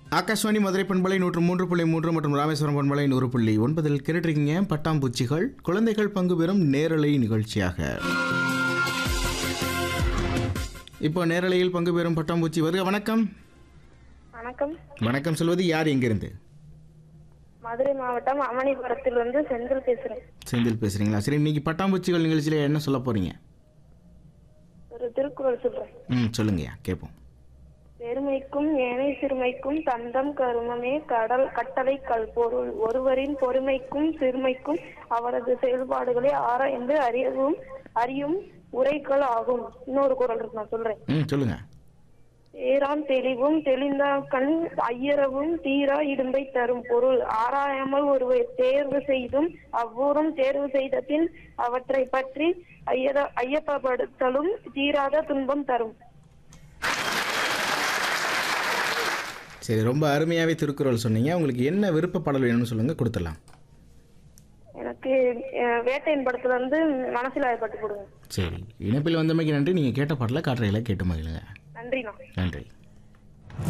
ஆகாஷ்வாணி மதுரை பண்பலை நூற்று மூன்று புள்ளி மூன்று மற்றும் ராமேஸ்வரம் பண்பலை நூறு புள்ளி ஒன்பதில் கேட்டுருக்கீங்க பட்டாம்பூச்சிகள் குழந்தைகள் பங்கு பெறும் நேரலை நிகழ்ச்சியாக இப்போ நேரலையில் பங்கு பெறும் பட்டாம்பூச்சி வருக வணக்கம் வணக்கம் வணக்கம் சொல்வது யார் எங்கிருந்து மதுரை மாவட்டம் அமணிபுரத்தில் வந்து செந்தில் பேசுறேன் செந்தில் பேசுறீங்களா சரி இன்னைக்கு பட்டாம்பூச்சிகள் நிகழ்ச்சியில் என்ன சொல்ல போறீங்க ஒரு திருக்குறள் சொல்றேன் ம் சொல்லுங்கய்யா கேட்போம் பெருமைக்கும் ஏனை சிறுமைக்கும் தந்தம் கருமமே கடல் கட்டளை கல் பொருள் ஒருவரின் பொறுமைக்கும் சிறுமைக்கும் அவரது செயல்பாடுகளை ஆராய்ந்து அறியவும் அறியும் உரைகள் ஆகும் இன்னொரு குறள் இருக்கு நான் சொல்றேன் ம் சொல்லுங்க ஏறாம் தெளிவும் தெளிந்தாக்கண் ஐயரவும் தீரா இடும்பை தரும் பொருள் ஆராயாமல் ஒருவர் தேர்வு செய்தும் அவ்வூரும் தேர்வு செய்த பின் அவற்றை பற்றி ஐயர ஐயப்படுத்தலும் தீராத துன்பம் தரும் சரி ரொம்ப அருமையாகவே திருக்குறள் சொன்னீங்க உங்களுக்கு என்ன விருப்ப பாடல் வேணும்னு சொல்லுங்க கொடுத்துடலாம் எனக்கு அஹ், வேட்டையின் படத்துல இருந்து மனசில் ஆயப்பட்டு கொடுங்க சரி இணைப்பில் வந்தமைக்கு நன்றி நீங்கள் கேட்ட பாடலை காட்டுறையில் கேட்டு மகிழுங்க நன்றிண்ணா நன்றி